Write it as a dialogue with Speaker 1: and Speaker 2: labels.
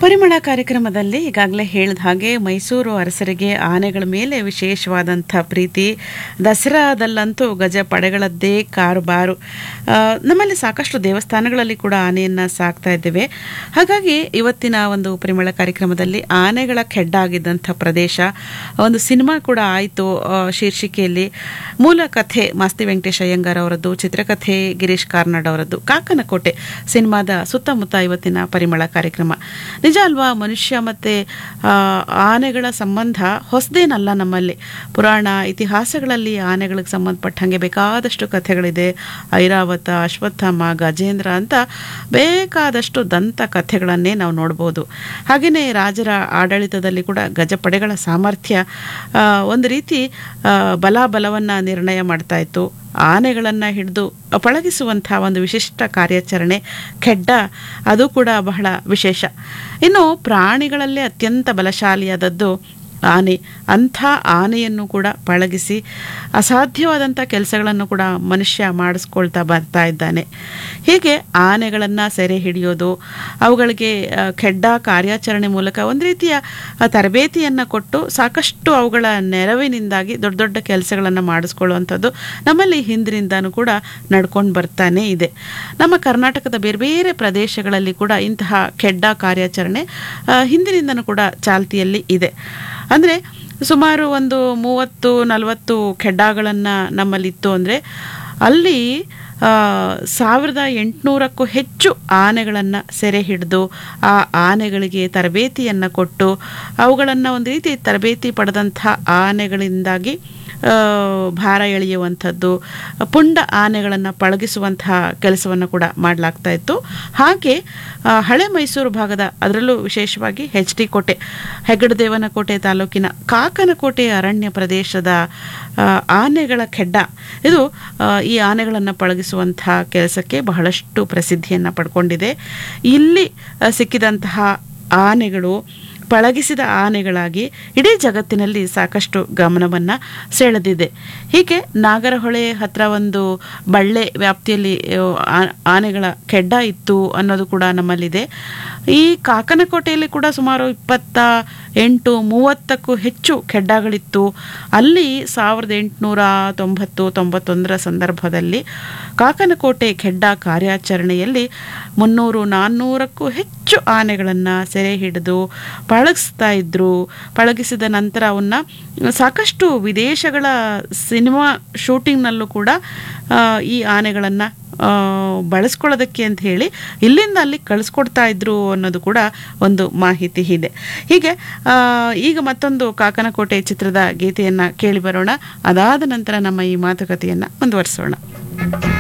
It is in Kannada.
Speaker 1: ಪರಿಮಳ ಕಾರ್ಯಕ್ರಮದಲ್ಲಿ ಈಗಾಗಲೇ ಹೇಳಿದ ಹಾಗೆ ಮೈಸೂರು ಅರಸರಿಗೆ ಆನೆಗಳ ಮೇಲೆ ವಿಶೇಷವಾದಂಥ ಪ್ರೀತಿ ದಸರಾದಲ್ಲಂತೂ ಗಜ ಪಡೆಗಳದ್ದೇ ಕಾರುಬಾರು ಆ, ನಮ್ಮಲ್ಲಿ ಸಾಕಷ್ಟು ದೇವಸ್ಥಾನಗಳಲ್ಲಿ ಕೂಡ ಆನೆಯನ್ನು ಸಾಕ್ತಾ ಇದ್ದೇವೆ ಹಾಗಾಗಿ ಇವತ್ತಿನ ಒಂದು ಪರಿಮಳ ಕಾರ್ಯಕ್ರಮದಲ್ಲಿ ಆನೆಗಳ ಕೆಡ್ಡಾಗಿದ್ದಂಥ ಪ್ರದೇಶ ಒಂದು ಸಿನಿಮಾ ಕೂಡ ಆಯಿತು ಶೀರ್ಷಿಕೆಯಲ್ಲಿ ಮೂಲ ಕಥೆ ಮಾಸ್ತಿ ವೆಂಕಟೇಶ್ ಅಯ್ಯಂಗಾರ್ ಅವರದ್ದು ಚಿತ್ರಕಥೆ ಗಿರೀಶ್ ಕಾರ್ನಾಡ್ ಅವರದ್ದು ಕಾಕನಕೋಟೆ ಸಿನಿಮಾದ ಸುತ್ತಮುತ್ತ ಇವತ್ತಿನ ಪರಿಮಳ ಕಾರ್ಯಕ್ರಮ ನಿಜ ಅಲ್ವಾ ಮನುಷ್ಯ ಮತ್ತೆ ಆ, ಆನೆಗಳ ಸಂಬಂಧ ಹೊಸದೇನಲ್ಲ ನಮ್ಮಲ್ಲಿ ಪುರಾಣ ಇತಿಹಾಸಗಳಲ್ಲಿ ಆನೆಗಳಿಗೆ ಸಂಬಂಧಪಟ್ಟಂಗೆ ಬೇಕಾದಷ್ಟು ಕಥೆಗಳಿದೆ ಐರಾವತ ಅಶ್ವತ್ಥಾಮ ಗಜೇಂದ್ರ ಅಂತ ಬೇಕಾದಷ್ಟು ದಂತ ಕಥೆಗಳನ್ನೇ ನಾವು ನೋಡ್ಬೋದು ಹಾಗೆಯೇ ರಾಜರ ಆಡಳಿತದಲ್ಲಿ ಕೂಡ ಗಜಪಡೆಗಳ ಸಾಮರ್ಥ್ಯ ಆ, ಒಂದು ರೀತಿ ಆ, ಬಲಾಬಲವನ್ನು ನಿರ್ಣಯ ಮಾಡ್ತಾ ಇತ್ತು ಆನೆಗಳನ್ನು ಹಿಡಿದು ಪಳಗಿಸುವಂಥ ಒಂದು ವಿಶಿಷ್ಟ ಕಾರ್ಯಾಚರಣೆ ಖೆಡ್ಡ ಅದು ಕೂಡ ಬಹಳ ವಿಶೇಷ ಇನ್ನು ಪ್ರಾಣಿಗಳಲ್ಲೇ ಅತ್ಯಂತ ಬಲಶಾಲಿಯಾದದ್ದು ಆನೆ ಅಂಥ ಆನೆಯನ್ನು ಕೂಡ ಪಳಗಿಸಿ ಅಸಾಧ್ಯವಾದಂಥ ಕೆಲಸಗಳನ್ನು ಕೂಡ ಮನುಷ್ಯ ಮಾಡಿಸ್ಕೊಳ್ತಾ ಬರ್ತಾ ಇದ್ದಾನೆ ಹೀಗೆ ಆನೆಗಳನ್ನು ಸೆರೆ ಹಿಡಿಯೋದು ಅವುಗಳಿಗೆ ಆ, ಖೆಡ್ಡ ಕಾರ್ಯಾಚರಣೆ ಮೂಲಕ ಒಂದು ರೀತಿಯ ಆ, ತರಬೇತಿಯನ್ನು ಕೊಟ್ಟು ಸಾಕಷ್ಟು ಅವುಗಳ ನೆರವಿನಿಂದಾಗಿ ದೊಡ್ಡ ದೊಡ್ಡ ಕೆಲಸಗಳನ್ನು ಮಾಡಿಸ್ಕೊಳ್ಳುವಂಥದ್ದು ನಮ್ಮಲ್ಲಿ ಹಿಂದಿನಿಂದನೂ ಕೂಡ ನಡ್ಕೊಂಡು ಬರ್ತಾನೆ ಇದೆ ನಮ್ಮ ಕರ್ನಾಟಕದ ಬೇರೆ ಬೇರೆ ಪ್ರದೇಶಗಳಲ್ಲಿ ಕೂಡ ಇಂತಹ ಖೆಡ್ಡ ಕಾರ್ಯಾಚರಣೆ ಆ, ಹಿಂದಿನಿಂದನೂ ಕೂಡ ಚಾಲ್ತಿಯಲ್ಲಿ ಇದೆ ಅಂದರೆ ಸುಮಾರು ಒಂದು ಮೂವತ್ತು ನಲವತ್ತು ಖೆಡ್ಡಾಗಳನ್ನು ನಮ್ಮಲ್ಲಿತ್ತು ಅಂದರೆ ಅಲ್ಲಿ ಆ, ಸಾವಿರದ ಎಂಟುನೂರಕ್ಕೂ ಹೆಚ್ಚು ಆನೆಗಳನ್ನು ಸೆರೆ ಹಿಡಿದು ಆ ಆನೆಗಳಿಗೆ ತರಬೇತಿಯನ್ನು ಕೊಟ್ಟು ಅವುಗಳನ್ನು ಒಂದು ರೀತಿ ತರಬೇತಿ ಪಡೆದಂಥ ಆನೆಗಳಿಂದಾಗಿ ಆ, ಭಾರ ಎಳೆಯುವಂಥದ್ದು ಪುಂಡ ಆನೆಗಳನ್ನು ಪಳಗಿಸುವಂತಹ ಕೆಲಸವನ್ನು ಕೂಡ ಮಾಡಲಾಗ್ತಾ ಇತ್ತು ಹಾಗೆ ಆ, ಹಳೆ ಮೈಸೂರು ಭಾಗದ ಅದರಲ್ಲೂ ವಿಶೇಷವಾಗಿ ಎಚ್ ಡಿ ಕೋಟೆ ಹೆಗ್ಗಡದೇವನಕೋಟೆ ತಾಲೂಕಿನ ಕಾಕನಕೋಟೆ ಅರಣ್ಯ ಪ್ರದೇಶದ ಆ, ಆನೆಗಳ ಖೆಡ್ಡ ಇದು ಆ, ಈ ಆನೆಗಳನ್ನು ಪಳಗಿಸುವಂತಹ ಕೆಲಸಕ್ಕೆ ಬಹಳಷ್ಟು ಪ್ರಸಿದ್ಧಿಯನ್ನು ಪಡ್ಕೊಂಡಿದೆ ಇಲ್ಲಿ ಆ, ಸಿಕ್ಕಿದಂತಹ ಆನೆಗಳು ಪಳಗಿಸಿದ ಆನೆಗಳಾಗಿ ಇಡೀ ಜಗತ್ತಿನಲ್ಲಿ ಸಾಕಷ್ಟು ಗಮನವನ್ನು ಸೆಳೆದಿದೆ ಹೀಗೆ ನಾಗರಹೊಳೆ ಹತ್ರ ಒಂದು ಬಳ್ಳೆ ವ್ಯಾಪ್ತಿಯಲ್ಲಿ ಆ, ಆ- ಆನೆಗಳ ಕೆಡ್ಡ ಇತ್ತು ಅನ್ನೋದು ಕೂಡ ನಮ್ಮಲ್ಲಿದೆ ಈ ಕಾಕನಕೋಟೆಯಲ್ಲಿ ಕೂಡ ಸುಮಾರು ಇಪ್ಪತ್ತ ಎಂಟು ಮೂವತ್ತಕ್ಕೂ ಹೆಚ್ಚು ಕೆಡ್ಡಗಳಿತ್ತು ಅಲ್ಲಿ ಸಾವಿರದ ಎಂಟುನೂರ ತೊಂಬತ್ತು ತೊಂಬತ್ತೊಂದರ ಸಂದರ್ಭದಲ್ಲಿ ಕಾಕನಕೋಟೆ ಕೆಡ್ಡ ಕಾರ್ಯಾಚರಣೆಯಲ್ಲಿ ಮುನ್ನೂರು ನಾನ್ನೂರಕ್ಕೂ ಹೆಚ್ಚು ಆನೆಗಳನ್ನು ಸೆರೆ ಹಿಡಿದು ಪಳಗಿಸ್ತಾ ಇದ್ರು ಪಳಗಿಸಿದ ನಂತರ ಅವನ್ನ ಸಾಕಷ್ಟು ವಿದೇಶಗಳ ಸಿನಿಮಾ ಶೂಟಿಂಗ್ನಲ್ಲೂ ಕೂಡ ಆ, ಈ ಆನೆಗಳನ್ನು ಬಳಸ್ಕೊಳ್ಳೋದಕ್ಕೆ ಅಂತ ಹೇಳಿ ಇಲ್ಲಿಂದ ಅಲ್ಲಿ ಕಳಿಸ್ಕೊಡ್ತಾ ಇದ್ರು ಅನ್ನೋದು ಕೂಡ ಒಂದು ಮಾಹಿತಿ ಇದೆ ಹೀಗೆ ಆ, ಈಗ ಮತ್ತೊಂದು ಕಾಕನಕೋಟೆ ಚಿತ್ರದ ಗೀತೆಯನ್ನು ಕೇಳಿ ಬರೋಣ ಅದಾದ ನಂತರ ನಮ್ಮ ಈ ಮಾತುಕತೆಯನ್ನು ಮುಂದುವರಿಸೋಣ